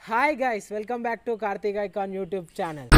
Hi guys welcome back to Karthik icon YouTube channel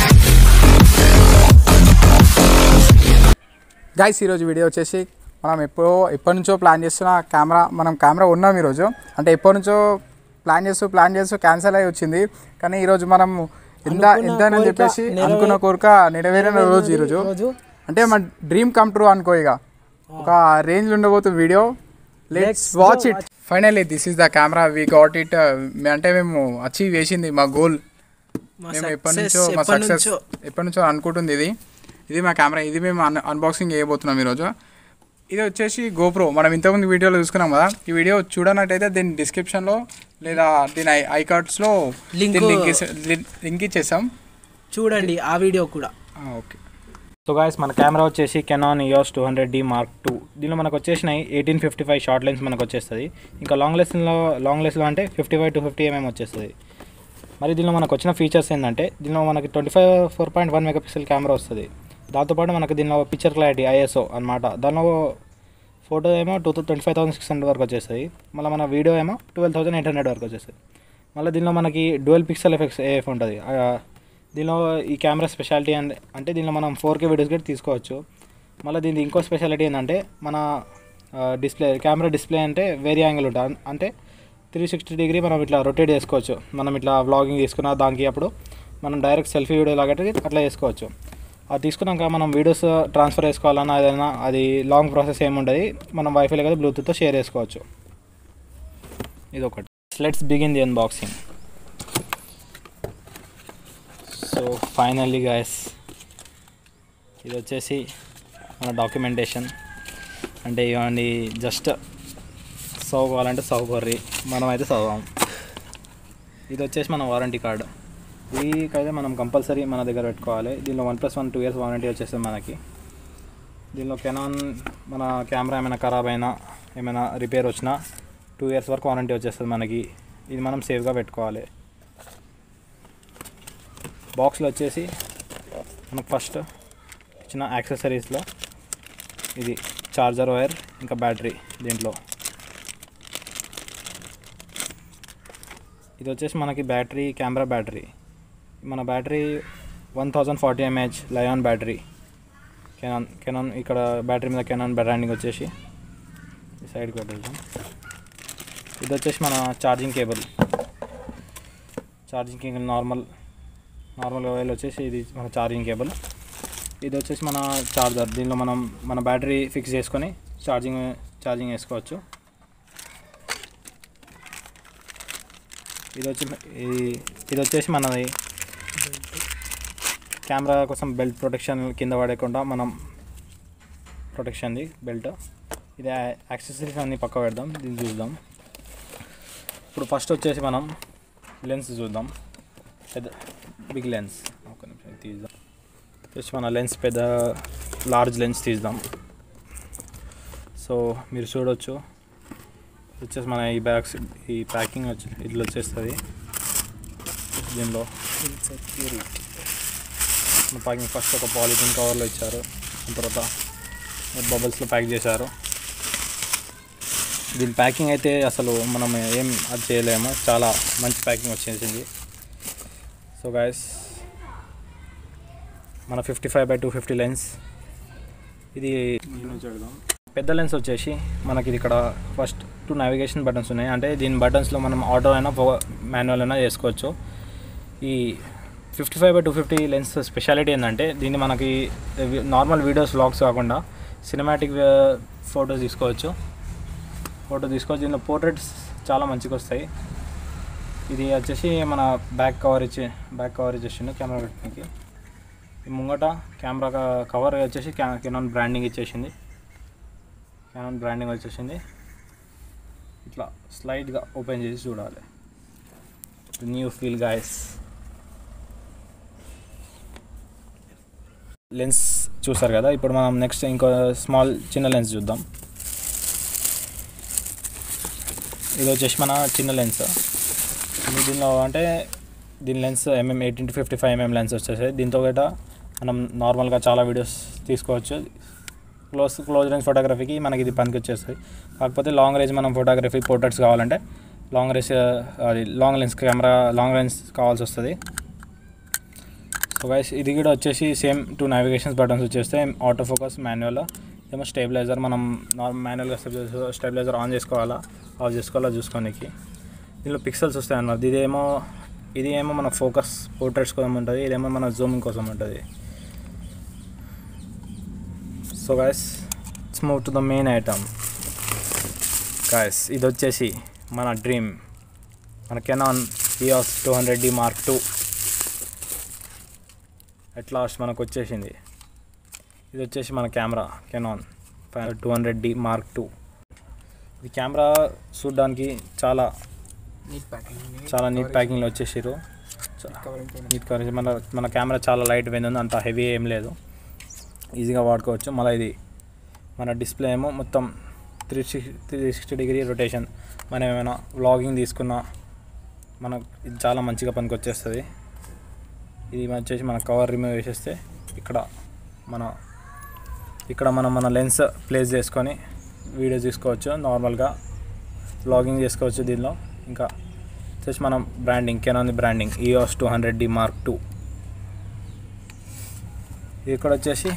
guys ఈరోజు video వచ్చేసి మనం ఎప్పుడో ఎప్పటి నుంచో ప్లాన్ చేస్తున్న కెమెరా మనం కెమెరా ఉన్నాం ఈరోజు అంటే ఎప్పటి నుంచో ప్లాన్ చేస్తూ ప్లాన్ చేస్తూ క్యాన్సిల్ అయ్యి వచ్చింది కానీ ఈరోజు మనం ఎంత అనుకున్న ఎంత అని కోరిక చెప్పేసి నెరవే- అనుకున్న కోరిక నెరవేరిన రోజు ఈరోజు రోజు అంటే మన డ్రీమ్ కమ్ ట్రూ అనుకో ఇక ఒక రేంజ్ ఉండబోతుంది video let's watch it finally this is the camera we got it అంటే మేము అచీవ్ చేసింది మా గోల్ మేము ఎప్పటి నుంచో మా సక్సెస్ ఎప్పటి నుంచో అనుకుంటుంది ఇది ఇది మా కెమెరా ఇది మేము అన్ అన్బాక్సింగ్ చేయబోతున్నాం ఈరోజు ఇది వచ్చేసి గోప్రో మనం ఇంతకుముందు వీడియోలో చూసుకున్నాం కదా ఈ వీడియో చూడనట్టయితే దీని డిస్క్రిప్షన్లో లేదా దీని ఐ ఐ కార్డ్స్లో Link- లింక్ లింక్ ఇచ్చేసాం చూడండి ఆ వీడియో కూడా ఓకే సో గాయస్ మన కెమెరా వచ్చేసి Canon EOS two hundred D mark two దీనిలో మనకు వచ్చేసినాయి eighteen fifty five short lens మనకు వచ్చేస్తుంది ఇంకా లాంగ్ లెన్స్లో లాంగ్ లెన్స్లో అంటే fifty five to fifty MM వచ్చేస్తుంది మరి దీనిలో మనకు వచ్చిన ఫీచర్స్ ఏంటంటే దీనిలో మనకి twenty five four point one megapixel camera వస్తుంది దాంతోపాటు మనకి దీనిలో పిక్చర్ క్లారిటీ ఐఎస్ఓ అనమాట దానిలో ఫోటో ఏమో two twenty five thousand six hundred వరకు వచ్చేస్తుంది మళ్ళీ మన వీడియో ఏమో ట్వెల్వ్ థౌసండ్ ఎయిట్ హండ్రెడ్ వరకు వచ్చేస్తుంది మళ్ళీ దీనిలో మనకి డ్యువల్ పిక్సెల్ ఎఫెక్ట్స్ ఏఎఫ్ ఉంటుంది ఆ, దీనిలో ఈ కెమెరా స్పెషాలిటీ అంటే అంటే దీనిలో మనం ఫోర్ కే వీడియోస్ కూడా తీసుకోవచ్చు మళ్ళీ దీని ఇంకో స్పెషాలిటీ ఏంటంటే మన డిస్ప్లే కెమెరా డిస్ప్లే అంటే వేరే యాంగిల్ ఉంటుంది అన్- అంటే త్రీ సిక్స్టీ డిగ్రీ మనం ఇట్లా రొటేట్ చేసుకోవచ్చు మనం ఇట్లా వ్లాగింగ్ తీసుకున్న దానికి అప్పుడు మనం డైరెక్ట్ సెల్ఫీ వీడియో లాగా అట్లా చేసుకోవచ్చు అది తీసుకున్నాక మనం వీడియోస్ ట్రాన్స్ఫర్ చేసుకోవాలన్నా ఏదైనా అది లాంగ్ ప్రాసెస్ ఏముండదు మనం వైఫై లేదా బ్లూటూత్తో షేర్ చేసుకోవచ్చు ఇది ఒకటి let's begin the unboxing so finally guys ఇది వచ్చేసి మన డాక్యుమెంటేషన్ అంటే ఇవన్నీ జస్ట్ చదువుకోవాలంటే చదువుకోర్రి మనం అయితే చదవం ఇది వచ్చేసి మన వారంటీ కార్డు అయితే మనం కంపల్సరీ మన దగ్గర పెట్టుకోవాలి దీనిలో one plus one two years warranty వచ్చేస్తుంది మనకి దీనిలో కెనాన్ మన కెమెరా ఏమైనా ఖరాబ్ అయినా ఏమైనా రిపేర్ వచ్చినా టూ ఇయర్స్ వరకు వారంటీ వచ్చేస్తుంది మనకి ఇది మనం సేఫ్గా పెట్టుకోవాలి బాక్స్లో వచ్చేసి మనకు ఫస్ట్ ఇచ్చిన యాక్సెసరీస్లో ఇది చార్జర్ వైర్ ఇంకా బ్యాటరీ దీంట్లో ఇది వచ్చేసి మనకి బ్యాటరీ కెమెరా బ్యాటరీ మన battery one thousand forty MH లయాన్ బ్యాటరీ కెనాన్ కెనాన్ ఇక్కడ బ్యాటరీ మీద కెనాన్ బ్రాండింగ్ వచ్చేసి ఈ సైడ్కి పెట్టేసాం ఇది వచ్చేసి మన charging cable charging cable normal normal wire వచ్చేసి ఇది మన ఛార్జింగ్ కేబుల్ ఇది వచ్చేసి మన చార్జర్ దీనిలో మనం మన బ్యాటరీ ఫిక్స్ చేసుకొని ఛార్జింగ్ ఛార్జింగ్ వేసుకోవచ్చు ఇది వచ్చి ఇది ఇది వచ్చేసి మనది కెమెరా కోసం బెల్ట్ ప్రొటెక్షన్ కింద పడకుండా మనం ప్రొటెక్షన్ది బెల్ట్ ఇది యాక్సెసరీస్ అన్ని పక్క పెడదాం దీన్ని చూద్దాం ఇప్పుడు ఫస్ట్ వచ్చేసి మనం లెన్స్ చూద్దాం పెద్ద బిగ్ లెన్స్ ఒక నిమిషం ఇది తీద్దాం వచ్చి మన లెన్స్ పెద్ద లార్జ్ లెన్స్ తీద్దాం సో మీరు చూడొచ్చు వచ్చేసి మన ఈ బ్యాగ్స్ ఈ ప్యాకింగ్ వచ్చి ఇట్లా వచ్చేస్తుంది దీనిలో మన ప్యాకింగ్ ఫస్ట్ ఒక పాలిథిన్ కవర్లో ఇచ్చారు దాని తర్వాత బబుల్స్లో ప్యాక్ చేశారు దీని ప్యాకింగ్ అయితే అసలు మనం ఏం అది చేయలేము చాలా మంచి ప్యాకింగ్ వచ్చేసింది సో గాయస్ మన fifty five by two fifty lens ఇది పెద్ద లెన్స్ వచ్చేసి మనకి ఇది ఇక్కడ ఫస్ట్ టూ నావిగేషన్ బటన్స్ ఉన్నాయి అంటే దీని బటన్స్లో మనం ఆటో అయినా మాన్యువల్ అయినా చేసుకోవచ్చు ఈ fifty five by two fifty lens speciality ఏంటంటే దీన్ని మనకి నార్మల్ వీడియోస్ వ్లాగ్స్ కాకుండా సినిమాటిక్ ఫొటోస్ తీసుకోవచ్చు ఫోటో తీసుకోవచ్చు దీనిలో పోర్ట్రేట్స్ చాలా మంచిగా వస్తాయి ఇది వచ్చేసి మన బ్యాక్ కవర్ ఇచ్చి బ్యాక్ కవర్ ఇచ్చేసిండు కెమెరా పెట్టడానికి ఈ ముంగట కెమెరా కవర్ వచ్చేసి కెనాన్ బ్రాండింగ్ ఇచ్చేసింది కెనాన్ బ్రాండింగ్ వచ్చేసింది ఇట్లా స్లైడ్గా ఓపెన్ చేసి చూడాలి న్యూ ఫీల్ గాయస్ లెన్స్ చూసారు కదా ఇప్పుడు మనం నెక్స్ట్ ఇంకో స్మాల్ చిన్న లెన్స్ చూద్దాం ఇది వచ్చేసి మన చిన్న లెన్స్ దీనిలో అంటే దీని lens MM eighteen to fifty five MM lens వచ్చేసి దీంతో గట మనం నార్మల్గా చాలా వీడియోస్ తీసుకోవచ్చు క్లోజ్ క్లోజ్ రేంజ్ ఫోటోగ్రఫీకి మనకి ఇది పనికి వచ్చేస్తుంది కాకపోతే లాంగ్ రేంజ్ మనం ఫోటోగ్రఫీ పోర్ట్రేట్స్ కావాలంటే లాంగ్ రేస్ అది long lens camera long lens కావాల్సి వస్తుంది సో గైస్ ఇది కూడా వచ్చేసి సేమ్ టూ నావిగేషన్స్ బటన్స్ వచ్చేస్తే ఆటో ఫోకస్ మాన్యువల్ ఏమో స్టేబిలైజర్ మనం నార్మల్ మాన్యువల్గా స్టెబిలైజర్ ఆన్ చేసుకోవాలా ఆఫ్ చేసుకోవాలా చూసుకోనికి దీనిలో పిక్సెల్స్ వస్తాయి అన్నమాట ఇదేమో ఇది ఏమో మన ఫోకస్ పోర్ట్రేట్స్ కోసం ఉంటుంది ఇదేమో మన జూమింగ్ కోసం ఉంటుంది so guys it's move to the main item guys ఇది వచ్చేసి మన డ్రీమ్ మన Canon EOS two hundred D mark two at last మనకు వచ్చేసింది ఇది వచ్చేసి మన camera Canon two hundred D mark two ఈ కెమెరా చూడడానికి చాలా నీట్ ప్యాకింగ్ చాలా నీట్ ప్యాకింగ్లో వచ్చేసారు నీట్ కవరేజ్ మన మన కెమెరా చాలా లైట్ వెయిట్ ఉంది అంత హెవీ ఏం లేదు ఈజీగా వాడుకోవచ్చు మళ్ళీ ఇది మన డిస్ప్లే ఏమో మొత్తం three sixty three sixty degree rotation మనం ఏమైనా వ్లాగింగ్ తీసుకున్నా మనకు ఇది చాలా మంచిగా పనికి వచ్చేస్తుంది ఇది వచ్చేసి మన కవర్ రిమూవ్ చేసేస్తే ఇక్కడ మన ఇక్కడ మనం మన లెన్స్ ప్లేస్ చేసుకొని వీడియో తీసుకోవచ్చు నార్మల్గా వ్లాగింగ్ చేసుకోవచ్చు దీనిలో ఇంకా వచ్చేసి మనం branding Canon branding EOS two hundred D mark two ఇక్కడ వచ్చేసి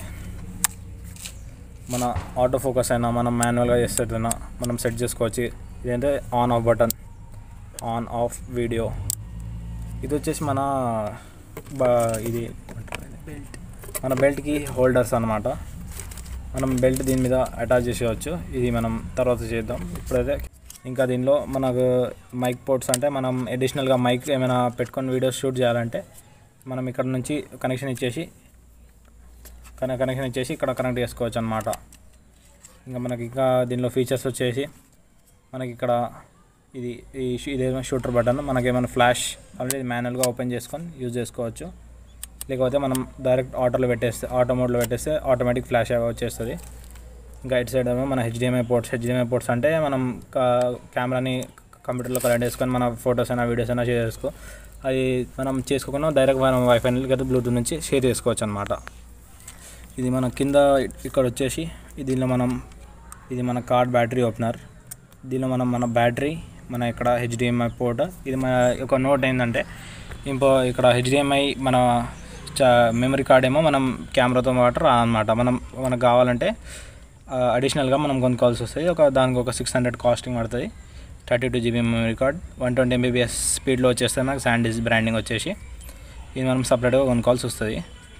మన ఆటో ఫోకస్ అయినా మనం మాన్యువల్గా చేసేటైనా మనం సెట్ చేసుకోవచ్చు ఇదంటే on off button on off video ఇది వచ్చేసి మన బ- ఇది బెల్ట్ మన బెల్ట్కి హోల్డర్స్ అనమాట మనం బెల్ట్ దీని మీద అటాచ్ చేసేయచ్చు ఇది మనం తర్వాత చేద్దాం ఇప్పుడైతే ఇంకా దీనిలో మనకు మైక్ పోర్ట్స్ అంటే మనం అడిషనల్గా మైక్ ఏమైనా పెట్టుకొని వీడియోస్ షూట్ చేయాలంటే మనం ఇక్కడ నుంచి కనెక్షన్ ఇచ్చేసి కన కనెక్షన్ ఇచ్చేసి ఇక్కడ కనెక్ట్ చేసుకోవచ్చు అనమాట ఇంకా మనకి ఇంకా దీనిలో ఫీచర్స్ వచ్చేసి మనకి ఇక్కడ ఇది ఈ షూ- ఇదేమో షూటర్ బటన్ మనకి ఏమైనా ఫ్లాష్ ఆల్రెడీ మాన్యువల్గా ఓపెన్ చేసుకొని యూజ్ చేసుకోవచ్చు లేకపోతే మనం డైరెక్ట్ ఆటోలో పెట్టేస్తే ఆటో మోడ్లో పెట్టేస్తే ఆటోమేటిక్ ఫ్లాష్ వచ్చేస్తుంది ఇంకా ఇటు సైడ్ ఏమో మన హెచ్డిఎంఐ పోర్ట్స్ హెచ్డిఎంఐ పోర్ట్స్ అంటే మనం కా- కెమెరాని కంప్యూటర్లో కనెక్ట్ చేసుకొని మన ఫొటోస్ అయినా వీడియోస్ అయినా షేర్ చేసుకో అది మనం చేసుకోకుండా డైరెక్ట్ మనం వైఫై లేదా బ్లూటూత్ నుంచి షేర్ చేసుకోవచ్చు అనమాట ఇది మన కింద ఇక్కడ వచ్చేసి దీనిలో మనం ఇది మన కార్డ్ బ్యాటరీ ఓపెనర్ దీనిలో మనం మన బ్యాటరీ మన ఇక్కడ హెచ్డిఎంఐ పోర్ట్ ఇది మన ఒక నోట్ ఏంటంటే ఇంకో ఇక్కడ హెచ్డిఎంఐ మన మెమరీ కార్డ్ ఏమో మనం కెమెరాతో పాటు రాదనమాట మనం మనకు కావాలంటే అడిషనల్గా మనం కొనుక్కోవాల్సి వస్తుంది ఒక దానికి ఒక సిక్స్ హండ్రెడ్ కాస్టింగ్ పడుతుంది thirty two GB memory card one twenty MBBS స్పీడ్లో వచ్చేస్తే మనకు శాండిస్ బ్రాండింగ్ వచ్చేసి ఇది మనం సపరేట్గా కొనుక్కోవాల్సి వస్తుంది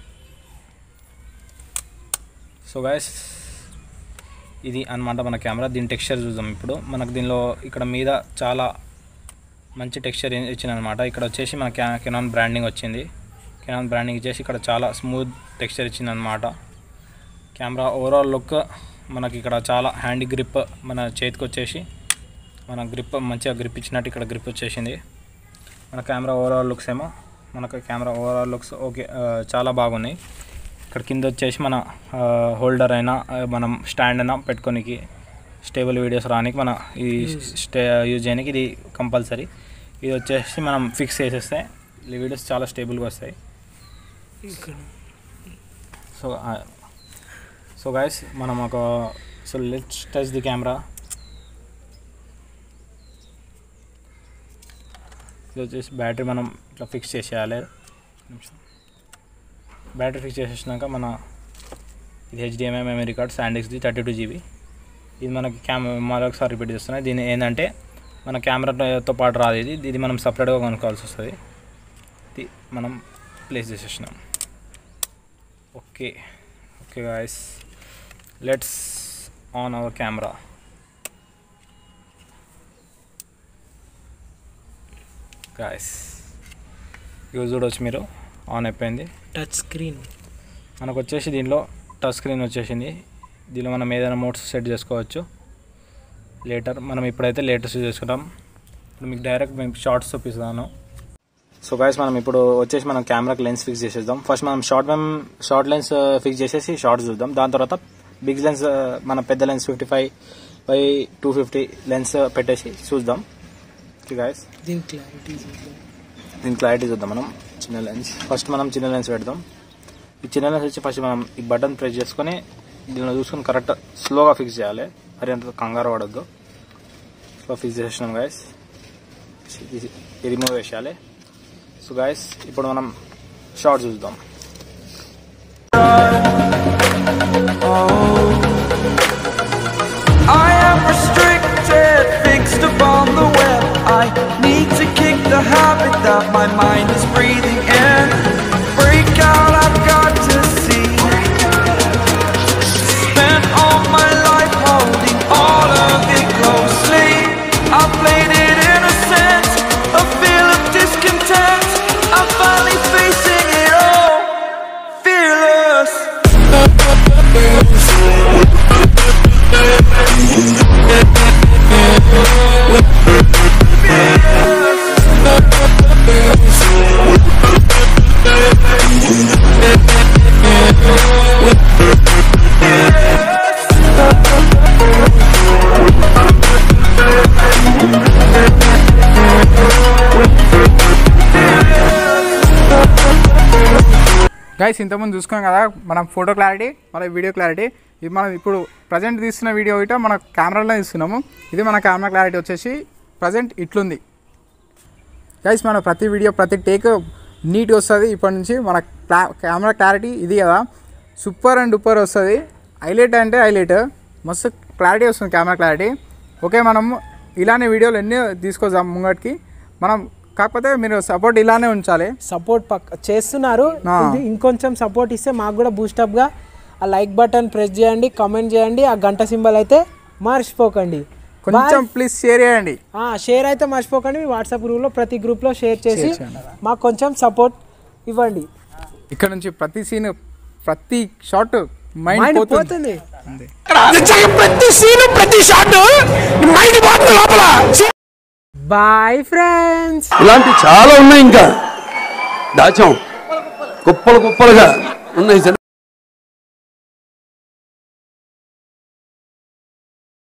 సో గాయస్ ఇది అన్నమాట మన కెమెరా దీని టెక్స్చర్ చూద్దాం ఇప్పుడు మనకు దీనిలో ఇక్కడ మీద చాలా మంచి టెక్స్చర్ ఇచ్చింది అనమాట ఇక్కడ వచ్చేసి మన కె కెనాన్ బ్రాండింగ్ వచ్చింది కెనాన్ బ్రాండింగ్ ఇచ్చేసి ఇక్కడ చాలా స్మూత్ టెక్స్చర్ ఇచ్చింది అనమాట కెమెరా ఓవరాల్ లుక్ మనకి ఇక్కడ చాలా హ్యాండ్ గ్రిప్ మన చేతికి వచ్చేసి మన గ్రిప్ మంచిగా గ్రిప్ ఇచ్చినట్టు ఇక్కడ గ్రిప్ వచ్చేసింది మన కెమెరా ఓవరాల్ లుక్స్ ఏమో మనకు కెమెరా ఓవరాల్ లుక్స్ ఓకే ఆ, చాలా బాగున్నాయి ఇక్కడ కింద వచ్చేసి మన హోల్డర్ అయినా ఆ, మనం స్టాండ్ అయినా పెట్టుకోనికి స్టేబుల్ వీడియోస్ రానికి మన ఈ స్టే యూజ్ చేయడానికి ఇది కంపల్సరీ ఇది వచ్చేసి మనం ఫిక్స్ చేసేస్తే ఈ వీడియోస్ చాలా స్టేబుల్గా వస్తాయి ఇక్కడ సో సో గైస్ మనం ఒక so let's touch the camera ఇది వచ్చేసి బ్యాటరీ మనం ఇట్లా ఫిక్స్ చేసేయాలి నిమిషం బ్యాటరీ ఫిక్స్ చేసేసినాక మన ఇది హెచ్డిఎంఐ మెమరీ కార్డ్ శాండిక్స్ది థర్టీ టూ జీబీ ఇది మనకి కెమెరా మరొకసారి రిపీట్ చేస్తున్నాయి దీని ఏంటంటే మన కెమెరాతో పాటు రాదు ఇది ఇది మనం సపరేట్గా కొనుక్కోవాల్సి వస్తుంది ఇది మనం ప్లేస్ చేసేసినాం okay okay guys let's on our camera guys ఇవి చూడవచ్చు మీరు ఆన్ అయిపోయింది టచ్ స్క్రీన్ మనకు వచ్చేసి దీనిలో టచ్ స్క్రీన్ వచ్చేసింది దీనిలో మనం ఏదైనా మోడ్స్ సెట్ చేసుకోవచ్చు లేటర్ మనం ఇప్పుడైతే లేటెస్ట్ చేసుకుంటాం ఇప్పుడు మీకు డైరెక్ట్ మేము షార్ట్స్ చూపిస్తాను సో గైస్ మనం ఇప్పుడు వచ్చేసి మనం కెమెరాకి లెన్స్ ఫిక్స్ చేసేద్దాం ఫస్ట్ మనం షార్ట్ మేము షార్ట్ లెన్స్ ఫిక్స్ చేసేసి షార్ట్స్ చూద్దాం దాని తర్వాత బిగ్ లెన్స్ మన పెద్ద lens fifty five by two fifty lens పెట్టేసి చూద్దాం ఓకే గాయస్ దీని క్లారిటీ చూద్దాం దీని క్లారిటీ చూద్దాం మనం చిన్న లెన్స్ ఫస్ట్ మనం చిన్న లెన్స్ పెడదాం ఈ చిన్న లెన్స్ వచ్చి ఫస్ట్ మనం ఈ బటన్ ప్రెస్ చేసుకొని దీనిలో చూసుకొని కరెక్ట్ స్లోగా ఫిక్స్ చేయాలి మరి అంత కంగారు పడద్దు స్లో ఫిక్స్ చేసేసినాం గైస్ ఇది ఇది రిమూవ్ చేసేయాలి సో గాయస్ ఇప్పుడు మనం షార్ట్ చూద్దాం I am restricted, fixed upon the web. I need to kick the habit that my mind is breathing in. Break out, I've got to see. Spent all my life holding all of it closely. I played it innocent, a feel of discontent. I'm finally facing it all, fearless. Guys ఇంతకుముందు చూసుకున్నాం కదా మనం photo clarity మన video clarity ఇది మనం ఇప్పుడు present తీస్తున్న video ఇట మన కెమెరాలో తీస్తున్నాము ఇది మన కెమెరా క్లారిటీ వచ్చేసి ప్రజెంట్ ఇట్లుంది గైస్ మన ప్రతి వీడియో ప్రతి టేక్ నీట్ వస్తుంది ఇప్పటి నుంచి మన క్లా కెమెరా క్లారిటీ ఇది కదా సూపర్ అండ్ డూపర్ వస్తుంది హైలైట్ అంటే హైలైట్ మస్తు క్లారిటీ వస్తుంది కెమెరా క్లారిటీ ఓకే మనం ఇలానే వీడియోలు ఎన్ని తీసుకొద్దాం ముంగటికి మనం కాకపోతే మీరు సపోర్ట్ ఇలానే ఉంచాలి సపోర్ట్ పక్క చేస్తున్నారు ఆ. ఇది ఇంకొంచెం సపోర్ట్ ఇస్తే మాకు కూడా బూస్టప్ గా ఆ లైక్ బటన్ ప్రెస్ చేయండి కామెంట్ చేయండి ఆ గంట సింబల్ అయితే మర్చిపోకండి కొంచెం ప్లీజ్ షేర్ చేయండి షేర్ అయితే మర్చిపోకండి మీ వాట్సాప్ గ్రూప్లో ప్రతి గ్రూప్లో షేర్ చేసి Share చేయండి. మాకు కొంచెం సపోర్ట్ ఇవ్వండి ఇక్కడ నుంచి ప్రతి సీన్ ప్రతి షాట్ మైండ్ మైండ్ పోతుంది పోతుంది అంతే. బాయ్ ఫ్రెండ్స్ ఇలాంటి చాలా ఉన్నాయి ఇంకా దాచాం కుప్పలు కుప్పలుగా ఉన్నాయి